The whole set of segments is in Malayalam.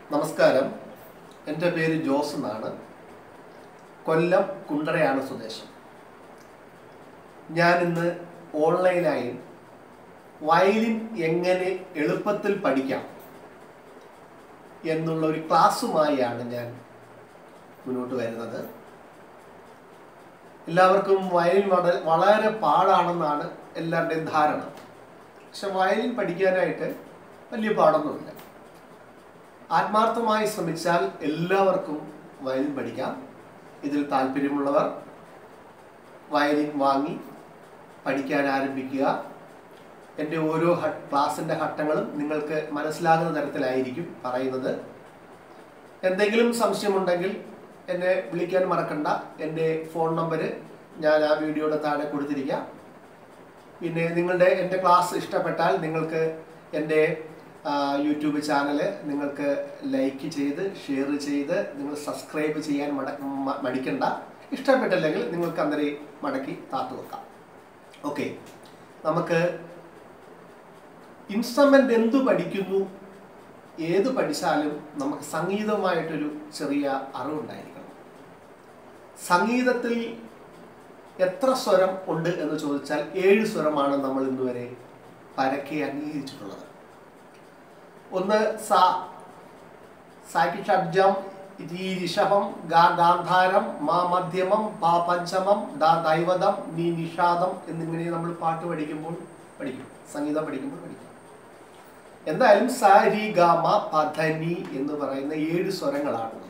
നമസ്കാരം എൻ്റെ പേര് ജോസ് എന്നാണ് കൊല്ലം കുണ്ടറയാണ് സ്വദേശം ഞാൻ ഇന്ന് ഓൺലൈനായി വയലിൻ എങ്ങനെ എളുപ്പത്തിൽ പഠിക്കാം എന്നുള്ള ഒരു ക്ലാസ്സുമായാണ് ഞാൻ മുന്നോട്ട് വരുന്നത് എല്ലാവർക്കും വയലിൻ വള- വളരെ പാടാണെന്നാണ് എല്ലാവരുടെയും ധാരണ പക്ഷെ വയലിൻ പഠിക്കാനായിട്ട് വലിയ പാടൊന്നുമില്ല ആത്മാർത്ഥമായി ശ്രമിച്ചാൽ എല്ലാവർക്കും വയലിൻ പഠിക്കാം ഇതിൽ താല്പര്യമുള്ളവർ വയലിൻ വാങ്ങി പഠിക്കാൻ ആരംഭിക്കുക എൻ്റെ ഓരോ ഹ ക്ലാസ്സിൻ്റെ ഘട്ടങ്ങളും നിങ്ങൾക്ക് മനസ്സിലാകുന്ന തരത്തിലായിരിക്കും പറയുന്നത് എന്തെങ്കിലും സംശയമുണ്ടെങ്കിൽ എന്നെ വിളിക്കാൻ മറക്കണ്ട എൻ്റെ ഫോൺ നമ്പർ ഞാൻ ആ വീഡിയോയുടെ താഴെ കൊടുത്തിരിക്കാം പിന്നെ നിങ്ങളുടെ എൻ്റെ ക്ലാസ് ഇഷ്ടപ്പെട്ടാൽ നിങ്ങൾക്ക് എൻ്റെ ആ, യൂട്യൂബ് ചാനൽ നിങ്ങൾക്ക് ലൈക്ക് ചെയ്ത് ഷെയർ ചെയ്ത് നിങ്ങൾ സബ്സ്ക്രൈബ് ചെയ്യാൻ മട മ- മടിക്കണ്ട ഇഷ്ടപ്പെട്ടില്ലെങ്കിൽ നിങ്ങൾക്ക് അന്നേരം മടക്കി താത്തു വെക്കാം ഓക്കെ നമുക്ക് ഇൻസ്ട്രുമെൻ്റ് എന്തു പഠിക്കുന്നു ഏത് പഠിച്ചാലും നമുക്ക് സംഗീതവുമായിട്ടൊരു ചെറിയ അറിവുണ്ടായിരിക്കണം സംഗീതത്തിൽ എത്ര സ്വരം ഉണ്ട് എന്ന് ചോദിച്ചാൽ ഏഴ് സ്വരമാണ് നമ്മൾ ഇന്നുവരെ പരക്കെ അംഗീകരിച്ചിട്ടുള്ളത് ഒന്ന് സ സാക്കി ഷഡ്ജം രീ ഋഷഭം ഗാ ഗാന്ധാരം മാ മധ്യമം പാ പഞ്ചമം ദാ ദൈവതം നീ നിഷാദം എന്നിങ്ങനെ നമ്മൾ പാട്ട് പഠിക്കുമ്പോൾ പഠിക്കും സംഗീതം പഠിക്കുമ്പോൾ പഠിക്കും എന്തായാലും സ രി ഗ മ പ ധ നി എന്ന് പറയുന്ന ഏഴ് സ്വരങ്ങളാണുള്ളത്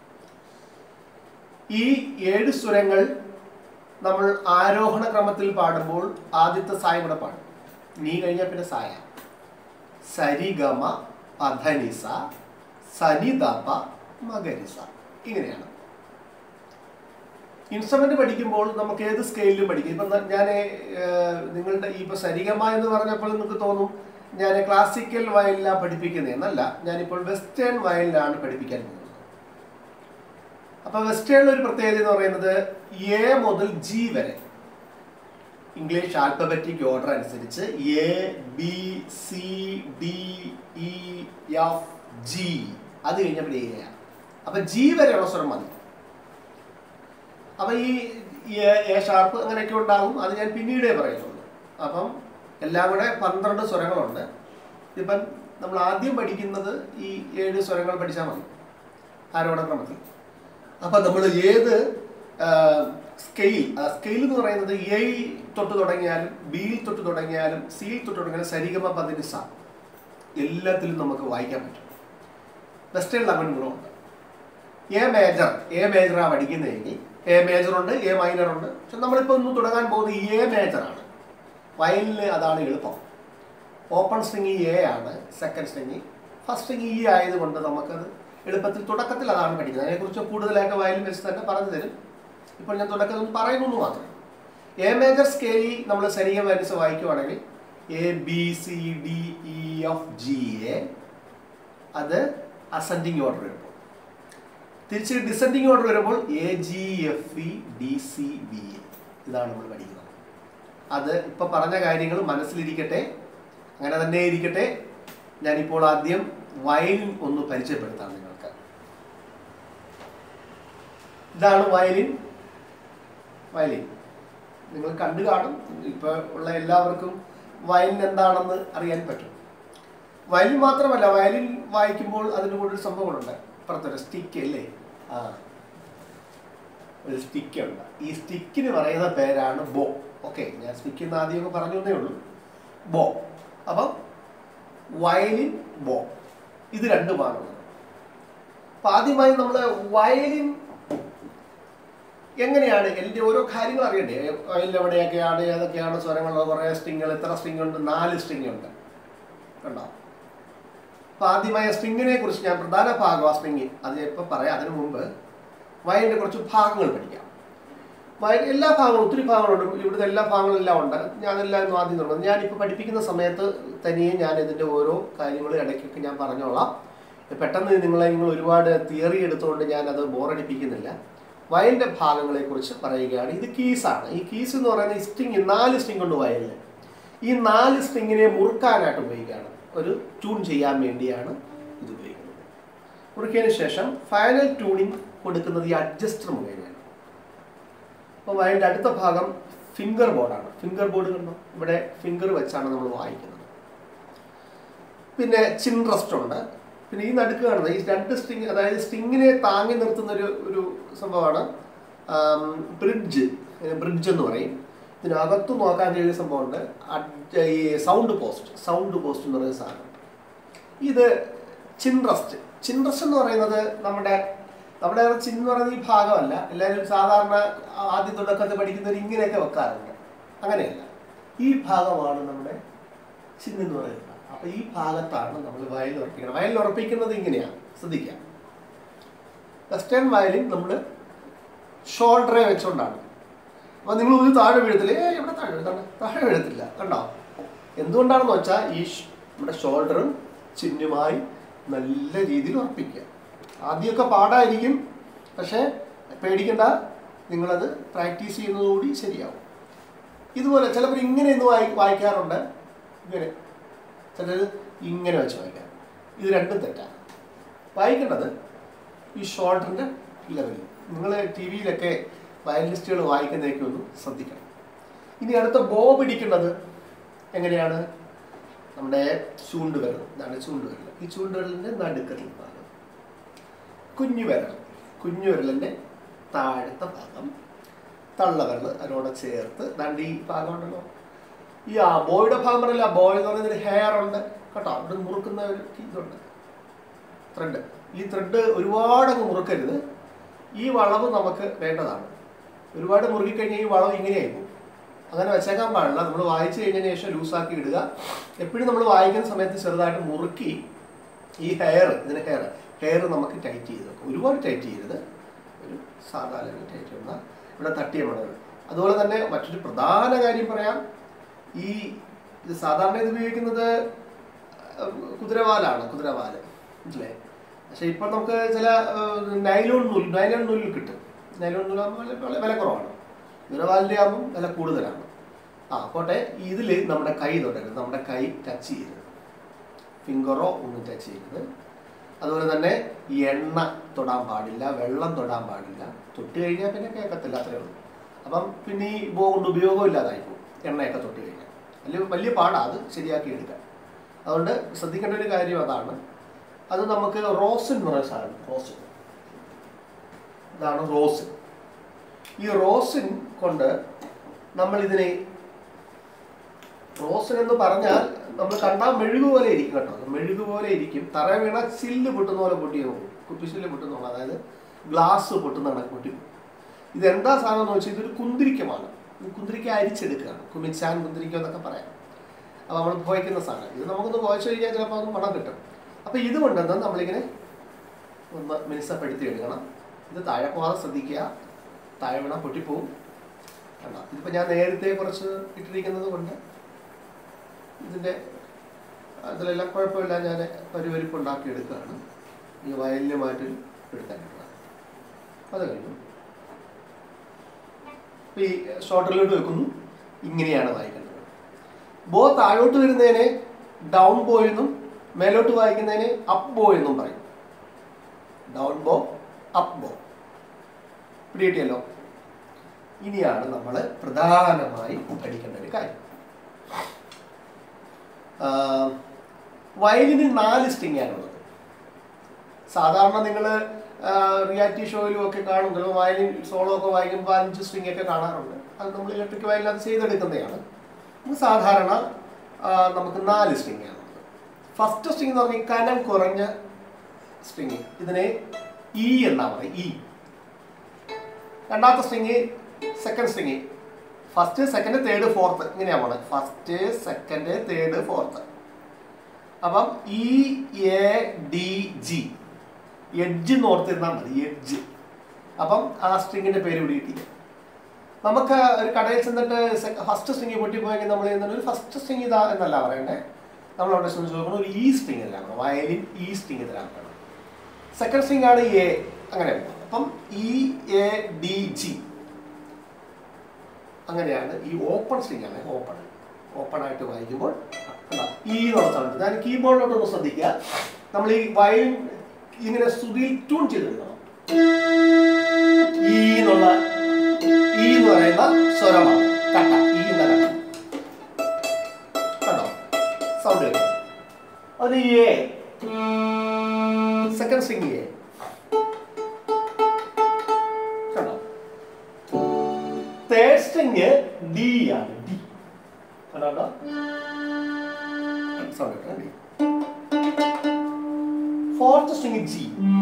ഈ ഏഴ് സ്വരങ്ങൾ നമ്മൾ ആരോഹണ ക്രമത്തിൽ പാടുമ്പോൾ ആദ്യത്തെ സായ കൂടെ പാടും നീ കഴിഞ്ഞാൽ പിന്നെ സായ സരിഗമ പധനിസ സനിദപ മകരിസ ഇങ്ങനെയാണ് ഇൻസ്ട്രുമെന്റ് പഠിക്കുമ്പോൾ നമുക്ക് ഏത് സ്കെയിലിലും പഠിക്കാം ഇപ്പം ഞാൻ നിങ്ങളുടെ ഈ ഇപ്പൊ സരിഗമ എന്ന് പറഞ്ഞപ്പോൾ നിങ്ങൾക്ക് തോന്നും ഞാൻ ക്ലാസിക്കൽ വയലിലാണ് പഠിപ്പിക്കുന്നത് എന്നല്ല ഞാനിപ്പോൾ വെസ്റ്റേൺ വയലിലാണ് പഠിപ്പിക്കാൻ പോകുന്നത് അപ്പൊ വെസ്റ്റേണിൽ ഒരു പ്രത്യേകത എന്ന് പറയുന്നത് എ മുതൽ ജി വരെ ഇംഗ്ലീഷ് ആൽഫബറ്റിക് ഓർഡർ അനുസരിച്ച് A B C D E F G അത് കഴിഞ്ഞപ്പോൾ എ ആണ് അപ്പൊ ജി വരെയുള്ള സ്വരം മതി അപ്പൊ ഈ എ- എ ഷാർപ്പ് അങ്ങനെയൊക്കെ ഉണ്ടാകും അത് ഞാൻ പിന്നീടേ പറയുന്നുള്ളൂ അപ്പം എല്ലാം കൂടെ പന്ത്രണ്ട് സ്വരങ്ങളുണ്ട് ഇപ്പം നമ്മൾ ആദ്യം പഠിക്കുന്നത് ഈ ഏഴ് സ്വരങ്ങൾ പഠിച്ചാൽ മതി ആരോഹണ ക്രമത്തിൽ അപ്പം നമ്മൾ ഏത് സ്കെയിൽ സ്കെയിൽ എന്ന് പറയുന്നത് എ തൊട്ട് തുടങ്ങിയാലും ബിയിൽ തൊട്ട് തുടങ്ങിയാലും സിയിൽ തൊട്ട് തുടങ്ങിയാലും സരിഗമ പതിനിസ എല്ലാത്തിലും നമുക്ക് വായിക്കാൻ പറ്റും വെസ്റ്റേണിൽ അങ്ങനെ ഗുണമുണ്ട് എ മേജർ എ മേജറാണ് പഠിക്കുന്നതെങ്കിൽ എ മേജർ ഉണ്ട് എ മൈനർ ഉണ്ട് പക്ഷെ നമ്മളിപ്പോൾ ഒന്ന് തുടങ്ങാൻ പോകുന്നത് എ മേജറാണ് വയലിന് അതാണ് എളുപ്പം ഓപ്പൺ സ്ട്രിങ് എ ആണ് second string first string E ആയതുകൊണ്ട് നമുക്കത് എളുപ്പത്തിൽ തുടക്കത്തിൽ അതാണ് പഠിക്കുന്നത് അതിനെക്കുറിച്ച് കൂടുതലായിട്ട് വയലിൻ വെച്ച് തന്നെ പറഞ്ഞു തരും ഇപ്പോൾ ഞാൻ തുടക്കത്തിൽ ഒന്ന് പറയുന്നു എന്ന് മാത്രം എ മേജർ സ്കെയിൽ നമ്മൾ സരിഗ വരിച്ച് വായിക്കുവാണെങ്കിൽ A B C D E F G A അത് അസെൻഡിങ് ഓർഡർ വരുമ്പോൾ തിരിച്ച് ഡിസെൻഡിങ് ഓർഡർ വരുമ്പോൾ A G F E D C B A ഇതാണ് നമ്മൾ പഠിക്കുന്നത് അത് ഇപ്പൊ പറഞ്ഞ കാര്യങ്ങൾ മനസ്സിലിരിക്കട്ടെ അങ്ങനെ തന്നെ ഇരിക്കട്ടെ ഞാനിപ്പോൾ ആദ്യം വയലിൻ ഒന്ന് പരിചയപ്പെടുത്താം നിങ്ങൾക്ക് ഇതാണ് വയലിൻ വയലിൻ നിങ്ങൾ കണ്ടു കാണും ഇപ്പൊ ഉള്ള എല്ലാവർക്കും വയലിൻ എന്താണെന്ന് അറിയാൻ പറ്റും വയലിൻ മാത്രമല്ല വയലിൻ വായിക്കുമ്പോൾ അതിന് കൂടെ ഒരു സംഭവമുണ്ട് അപ്പുറത്തൊരു സ്റ്റിക്ക് അല്ലേ ആ ഒരു സ്റ്റിക്ക് ഉണ്ട് ഈ സ്റ്റിക്കിന് പറയുന്ന പേരാണ് ബോ ഓക്കെ ഞാൻ സ്റ്റിക്ക് എന്ന് ആദ്യമൊക്കെ പറഞ്ഞു എന്നേ ഉള്ളൂ ബോ അപ്പം വയലിൻ ബോ ഇത് രണ്ടുമാണുള്ളത് അപ്പൊ ആദ്യമായി നമ്മൾ വയലിൻ എങ്ങനെയാണ് എൻ്റെ ഓരോ കാര്യങ്ങൾ അറിയണ്ടേ വയലിൻ എവിടെയൊക്കെയാണ് ഏതൊക്കെയാണ് സ്വരങ്ങൾ കുറേ സ്ട്രിങ്ങുകൾ എത്ര സ്ട്രിങ് ഉണ്ട് നാല് സ്ട്രിങ് ഉണ്ട് കണ്ടോ അപ്പൊ ആദ്യമായ സ്ട്രിങ്ങിനെ കുറിച്ച് ഞാൻ പ്രധാന ഭാഗം ആ സ്ട്രിങ് അത് ഇപ്പൊ പറയാം അതിനു മുമ്പ് വയലിന്റെ കുറച്ച് ഭാഗങ്ങൾ പഠിക്കാം വയൽ എല്ലാ ഭാഗങ്ങളും ഒത്തിരി ഭാഗങ്ങളുണ്ട് ഇവിടുത്തെ എല്ലാ ഭാഗങ്ങളും എല്ലാം ഉണ്ട് ഞാനെല്ലാം ഇന്നും ആദ്യം തുടങ്ങും ഞാനിപ്പോൾ പഠിപ്പിക്കുന്ന സമയത്ത് തനിയെ ഞാൻ ഇതിൻ്റെ ഓരോ കാര്യങ്ങളും ഇടയ്ക്കൊക്കെ ഞാൻ പറഞ്ഞോളാം പെട്ടെന്ന് നിങ്ങളെ നിങ്ങൾ ഒരുപാട് തിയറി എടുത്തുകൊണ്ട് ഞാൻ അത് ബോറടിപ്പിക്കുന്നില്ല വയലിൻ്റെ ഭാഗങ്ങളെ കുറിച്ച് പറയുകയാണ് ഇത് കീസാണ് ഈ കീസ് എന്ന് പറയുന്നത് ഈ സ്ട്രിങ് നാല് സ്ട്രിങ് ഉണ്ട് വയലിന് ഈ നാല് സ്ട്രിങ്ങിനെ മുറുക്കാനായിട്ട് ഉപയോഗിക്കുകയാണ് ഒരു ട്യൂൺ ചെയ്യാൻ വേണ്ടിയാണ് ഇത് ഉപയോഗിക്കുന്നത് മുറുക്കിയതിന് ശേഷം ഫൈനൽ ട്യൂണിങ് കൊടുക്കുന്നത് ഈ അഡ്ജസ്റ്റർ മുഖേനയാണ് അപ്പോൾ വയലിൻ്റെ അടുത്ത ഭാഗം ഫിംഗർ ബോർഡാണ് ഫിംഗർ ബോർഡ് കണ്ടോ ഇവിടെ ഫിംഗർ വെച്ചാണ് നമ്മൾ വായിക്കുന്നത് പിന്നെ ചിൻ റെസ്റ്റ് ഉണ്ട് പിന്നെ ഈ നടുക്ക് കാണുന്നത് ഈ രണ്ട് സ്ട്രിങ് അതായത് സ്ട്രിങ്ങിനെ താങ്ങി നിർത്തുന്ന ഒരു ഒരു സംഭവമാണ് ബ്രിഡ്ജ് ബ്രിഡ്ജ് എന്ന് പറയും ഇതിനകത്ത് നോക്കാൻ കഴിയുന്ന സംഭവമുണ്ട് അഡ്- ഈ സൗണ്ട് പോസ്റ്റ് സൗണ്ട് പോസ്റ്റ് എന്ന് പറയുന്ന സാധനം ഇത് ചിൻറസ്റ്റ് ചിൻറസ്റ്റ് എന്ന് പറയുന്നത് നമ്മുടെ നമ്മുടെ ചിൻ എന്ന് പറയുന്നത് ഈ ഭാഗമല്ല എല്ലാവരും സാധാരണ ആദ്യ തുടക്കത്തിൽ പഠിക്കുന്നവർ ഇങ്ങനെയൊക്കെ വെക്കാറുണ്ട് അങ്ങനെയല്ല ഈ ഭാഗമാണ് നമ്മുടെ ചിൻ എന്ന് പറയുന്നത് അപ്പൊ ഈ ഭാഗത്താണ് നമ്മൾ വയലിൽ ഉറപ്പിക്കുന്നത് വയലിൽ ഉറപ്പിക്കുന്നത് ഇങ്ങനെയാണ് ശ്രദ്ധിക്കാം വെസ്റ്റേൺ വയലിൻ നമ്മൾ ഷോൾഡറെ വെച്ചുകൊണ്ടാണ് അപ്പൊ നിങ്ങൾ ഒരു താഴെ വീഴത്തില്ല ഏ ഇവിടെ താഴെ വീഴത്താണ് താഴെ വീഴത്തില്ല കണ്ടോ എന്തുകൊണ്ടാണെന്ന് വെച്ചാൽ ഈ ഷ്- നമ്മുടെ ഷോൾഡറും ചിഹ്നുമായി നല്ല രീതിയിൽ ഉറപ്പിക്കുക ആദ്യമൊക്കെ പാടായിരിക്കും പക്ഷേ പേടിക്കണ്ട നിങ്ങളത് പ്രാക്ടീസ് ചെയ്യുന്നതോടുകൂടി ശരിയാവും ഇതുപോലെ ചിലപ്പോൾ ഇങ്ങനെ ഇന്ന് വായി വായിക്കാറുണ്ട് ഇങ്ങനെ ചിലർ ഇങ്ങനെ വെച്ച് വായിക്കാം ഇത് രണ്ടും തെറ്റാണ് വായിക്കേണ്ടത് ഈ ഷോൾഡറിൻ്റെ ലെവലിൽ നിങ്ങൾ ടി വിയിലൊക്കെ വയലിനിസ്റ്റുകൾ വായിക്കുന്നതൊക്കെ ഒന്ന് ശ്രദ്ധിക്കണം ഇനി അടുത്ത ബോ പിടിക്കുന്നത് എങ്ങനെയാണ് നമ്മുടെ ചൂണ്ടുവിരൽ ഇതാണ് ചൂണ്ടുവിരൽ ഈ ചൂണ്ടുവിരലിൻ്റെ നടുക്കൽ ഭാഗം കുഞ്ഞു വിരൽ കുഞ്ഞു വിരലിൻ്റെ താഴത്തെ ഭാഗം തള്ളവിരൽ അതിനോട് ചേർത്ത് ദാണ്ട് ഈ ഭാഗം ഉണ്ടല്ലോ ഈ ആ ബോയുടെ ഭാഗം പറയില്ല ആ ബോയ് എന്ന് പറയുന്നൊരു ഹെയർ ഉണ്ട് കേട്ടോ അവിടെ മുറുക്കുന്ന ഒരു ഇതുണ്ട് ത്രെഡ് ഈ ത്രെഡ് ഒരുപാട് അങ്ങ് മുറുക്കരുത് ഈ വളവ് നമുക്ക് വേണ്ടതാണ് ഒരുപാട് മുറുകിക്കഴിഞ്ഞാൽ ഈ വളവ് ഇങ്ങനെയായി പോകും അങ്ങനെ വെച്ചേക്കാൻ പാടില്ല നമ്മൾ വായിച്ചു കഴിഞ്ഞതിന് ശേഷം ലൂസാക്കി ഇടുക എപ്പോഴും നമ്മൾ വായിക്കുന്ന സമയത്ത് ചെറുതായിട്ട് മുറുക്കി ഈ ഹെയർ ഇതിന് ഹെയർ ഹെയർ നമുക്ക് ടൈറ്റ് ചെയ്ത് വെക്കും ഒരുപാട് ടൈറ്റ് ചെയ്യരുത് ഒരു സാധാ ലെവൽ ടൈറ്റ് ചെയ്യുന്ന ഇവിടെ തട്ടിയ മണൽ അതുപോലെ തന്നെ മറ്റൊരു പ്രധാന കാര്യം പറയാം ഈ ഇത് സാധാരണ ഇത് ഉപയോഗിക്കുന്നത് അഹ് കുതിരവാലാണ് കുതിരവാല് അല്ലേ പക്ഷെ ഇപ്പം നമുക്ക് ചില ഏഹ്, നൈലോൺ നൂൽ നൈലോൺ നൂലിൽ കിട്ടും നൈലോൺ നൂലാകുമ്പോൾ വില- വില- വില കുറവാണ് കുതിരവാലിൻ്റെ ആകുമ്പോൾ വില കൂടുതലാണ് ആ പോട്ടെ ഇതിൽ നമ്മുടെ കൈ തൊടരുത് നമ്മുടെ കൈ ടച്ച് ചെയ്യരുത് ഫിംഗറോ ഒന്നും ടച്ച് ചെയ്യരുത് അതുപോലെ തന്നെ ഈ എണ്ണ തൊടാൻ പാടില്ല വെള്ളം തൊടാൻ പാടില്ല തൊട്ട് കഴിഞ്ഞാൽ പിന്നെ കേൾക്കത്തില്ല അത്രേ ഉള്ളൂ അപ്പം പിന്നെ ഈ ബോ കൊണ്ട് ഉപയോഗം ഇല്ലാതായി പോകും എണ്ണയൊക്കെ തൊട്ട് കഴിഞ്ഞാൽ വലിയ വലിയ പാടാണ് അത് ശരിയാക്കി എടുക്കാൻ അതുകൊണ്ട് ശ്രദ്ധിക്കേണ്ട ഒരു കാര്യം അതാണ് അത് നമുക്ക് റോസിൻ എന്ന് പറയുന്ന സാധനം റോസിൻ ഇതാണ് റോസിൻ ഈ റോസിൻ കൊണ്ട് നമ്മൾ ഇതിനെ റോസിൻ എന്ന് പറഞ്ഞാൽ നമ്മൾ കണ്ടാൽ മെഴുകു പോലെ ഇരിക്കും കേട്ടോ മെഴുകു പോലെ ഇരിക്കും തറ വീണ ചില്ല് പൊട്ടുന്ന പോലെ പൊട്ടി പോകും കുപ്പിച്ചില്ല് പൊട്ടുന്ന പോലെ അതായത് ഗ്ലാസ് പൊട്ടുന്ന കണക്ക് പൊട്ടി പോകും ഇതെന്താ സാധനം എന്ന് വെച്ചാൽ ഇതൊരു കുന്തിരിക്കമാണ് ഈ കുന്തിരിക്ക അരിച്ചെടുക്കുകയാണ് കുമിച്ചാൻ കുന്തിരിക്കം എന്നൊക്കെ പറയാം അപ്പോൾ നമ്മൾ പുകയ്ക്കുന്ന സാധനം ഇത് നമുക്കൊന്ന് പുകച്ചു കഴിഞ്ഞാൽ ചിലപ്പോൾ അത് മണം കിട്ടും അപ്പോൾ ഇതുകൊണ്ടെന്ന് നമ്മളിങ്ങനെ ഒന്ന് മിനുസപ്പെടുത്തി എടുക്കണം ഇത് താഴെ പോകാതെ ശ്രദ്ധിക്കുക താഴെ വീണാൽ പൊട്ടിപ്പോവും കണ്ടോ ഇതിപ്പോൾ ഞാൻ നേരത്തെ കുറച്ച് ഇട്ടിരിക്കുന്നത് കൊണ്ട് ഇതിൻ്റെ അതിലെല്ലാം കുഴപ്പമില്ല ഞാൻ പരിവരിപ്പ് ഉണ്ടാക്കി എടുക്കുകയാണ് ഈ വയലിന് മാറ്റി എടുക്കാനായിട്ടുള്ള അത് കഴിഞ്ഞു അപ്പോൾ ഈ ഷോർട്ടറിലോട്ട് വെക്കുന്നു ഇങ്ങനെയാണ് വായിക്കേണ്ടത് ബോ താഴോട്ട് വരുന്നതിനെ ഡൗൺ ബോ എന്നും മേലോട്ട് വായിക്കുന്നതിനെ അപ്പ് ബോ എന്നും പറയും ഡൗൺ ബോ അപ്പ് ബോ പിടികിട്ടിയല്ലോ ഇനിയാണ് നമ്മൾ പ്രധാനമായി പഠിക്കേണ്ട ഒരു കാര്യം ആഹ് വയലിന് നാല് സ്ട്രിങ് ആണുള്ളത് സാധാരണ നിങ്ങൾ റിയാലിറ്റി ഷോയിലും ഒക്കെ കാണും ചിലപ്പോൾ വയലിൻ സോളോ ഒക്കെ വായിക്കുമ്പോൾ അഞ്ച് സ്ട്രിങ് ഒക്കെ കാണാറുണ്ട് അത് നമ്മൾ ഇലക്ട്രിക് വയലിൽ അത് ചെയ്തെടുക്കുന്നതാണ് നമുക്ക് സാധാരണ ആ, നമുക്ക് നാല് സ്ട്രിങ് ആണ് ഫസ്റ്റ് സ്ട്രിങ് എന്ന് പറഞ്ഞാൽ കനം കുറഞ്ഞ സ്ട്രിങ് ഇതിനെ ഇ എന്നാ പറയും ഇ രണ്ടാമത്തെ string second string first second third fourth ഇങ്ങനെയാണ് പോണത് ഫസ്റ്റ് സെക്കൻഡ് തേർഡ് ഫോർത്ത് അപ്പം E A D G edge എന്ന് ഓർത്തിരുന്നാൽ മതി എഡ്ജ് അപ്പം ആ സ്ട്രിങ്ങിന്റെ പേര് ഇവിടെ കിട്ടി നമുക്ക് ഒരു കടയിൽ ചെന്നിട്ട് ഫസ്റ്റ് സ്ട്രിങ് പൊട്ടിപ്പോയെങ്കിൽ നമ്മൾ ചെയ്യുന്നത് ഒരു ഫസ്റ്റ് സ്ട്രിങ് ഇതാ എന്നല്ല പറയണ്ടേ നമ്മൾ അവിടെ ചെന്ന് ചോദിക്കണം ഒരു ഈ സ്ട്രിങ് ഇതിലാണ് വയലിൻ ഈ സ്ട്രിങ് ഇതിലാക്കണം സെക്കൻഡ് സ്ട്രിങ് ആണ് എ അങ്ങനെ അപ്പം ഇ എ ഡി ജി അങ്ങനെയാണ് ഈ ഓപ്പൺ സ്ട്രിങ് ആണ് ഓപ്പൺ ഓപ്പൺ ആയിട്ട് വായിക്കുമ്പോൾ കണ്ടോ? ഈ എന്നുള്ള സൗണ്ട് ഞാൻ കീബോർഡിലോട്ട് ഒന്ന് ശ്രദ്ധിക്കുക നമ്മൾ ഈ വയലിൻ ഇങ്ങനെ ശ്രുതിയിൽ ട്യൂൺ ചെയ്തെടുക്കണം ഈ എന്നുള്ള ഈ എന്ന് പറയുന്ന സ്വരമാണ് കട്ട ഈ എന്ന കട്ട കണ്ടോ സൗണ്ട് കേട്ടോ അത് എ സെക്കൻഡ് സ്ട്രിങ് എ കണ്ടോ തേർഡ് സ്ട്രിങ് ഡി ആണ് ഡി കണ്ടോ സൗണ്ട് കേട്ടോ ഡി ഫോർത്ത് സ്ട്രിങ് ജി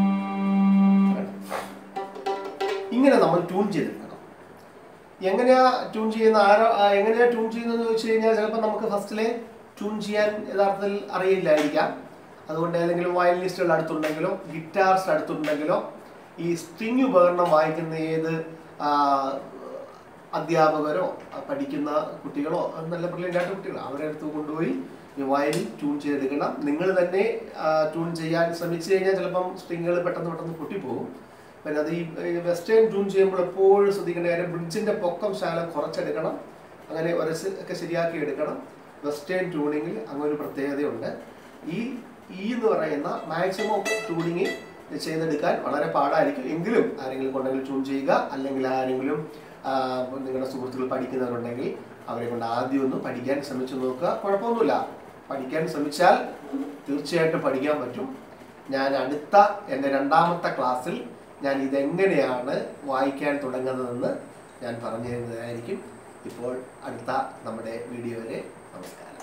ഇങ്ങനെ നമ്മൾ ട്യൂൺ ചെയ്തെടുക്കണം എങ്ങനെയാ ട്യൂൺ ചെയ്യുന്ന ആരോ ആ, എങ്ങനെയാ ട്യൂൺ ചെയ്യുന്നതെന്ന് ചോദിച്ചു കഴിഞ്ഞാൽ ചിലപ്പോൾ നമുക്ക് ഫസ്റ്റിലെ ട്യൂൺ ചെയ്യാൻ യഥാർത്ഥത്തിൽ അറിയില്ലായിരിക്കാം അതുകൊണ്ട് ഏതെങ്കിലും വയലിനിസ്റ്റുകൾ അടുത്തുണ്ടെങ്കിലോ ഗിറ്റാർസ് അടുത്തുണ്ടെങ്കിലോ ഈ സ്ട്രിങ് ഉപകരണം വായിക്കുന്ന ഏത് ആ, അധ്യാപകരോ ആ, പഠിക്കുന്ന കുട്ടികളോ അത് നല്ല ബ്രില്യൻ്റ് ആയിട്ട് കുട്ടികളോ അവരുടെ അടുത്ത് കൊണ്ടുപോയി ഈ വയലിൻ ട്യൂൺ ചെയ്തെടുക്കണം നിങ്ങൾ തന്നെ ട്യൂൺ ചെയ്യാൻ ശ്രമിച്ചു കഴിഞ്ഞാൽ ചിലപ്പം സ്ട്രിങ്ങുകൾ പെട്ടെന്ന് പെട്ടെന്ന് പൊട്ടിപ്പോകും പിന്നെ അത് ഈ വെസ്റ്റേൺ ട്യൂൺ ചെയ്യുമ്പോൾ എപ്പോഴും ശ്രദ്ധിക്കേണ്ട കാര്യം ബ്രിഡ്ജിന്റെ പൊക്കം ശാലം കുറച്ചെടുക്കണം അങ്ങനെ ഒരസ് ഒക്കെ ശരിയാക്കി എടുക്കണം വെസ്റ്റേൺ ട്യൂണിങ്ങിൽ അങ്ങനെ ഒരു പ്രത്യേകതയുണ്ട് ഈ ഈ എന്ന് പറയുന്ന മാക്സിമം ട്യൂണിങ് ചെയ്തെടുക്കാൻ വളരെ പാടായിരിക്കും എങ്കിലും ആരെങ്കിലും കൊണ്ടെങ്കിൽ ട്യൂൺ ചെയ്യുക അല്ലെങ്കിൽ ആരെങ്കിലും ആ, നിങ്ങളുടെ സുഹൃത്തുക്കൾ പഠിക്കുന്നവരുണ്ടെങ്കിൽ അവരെ കൊണ്ട് ആദ്യം ഒന്ന് പഠിക്കാൻ ശ്രമിച്ചു നോക്കുക കുഴപ്പമൊന്നുമില്ല പഠിക്കാൻ ശ്രമിച്ചാൽ തീർച്ചയായിട്ടും പഠിക്കാൻ പറ്റും ഞാൻ അടുത്ത എൻ്റെ രണ്ടാമത്തെ ക്ലാസ്സിൽ ഞാൻ ഇതെങ്ങനെയാണ് വായിക്കാൻ തുടങ്ങുന്നതെന്ന് ഞാൻ പറഞ്ഞു തരുന്നതായിരിക്കും ഇപ്പോൾ അടുത്ത നമ്മുടെ വീഡിയോ വരെ നമസ്കാരം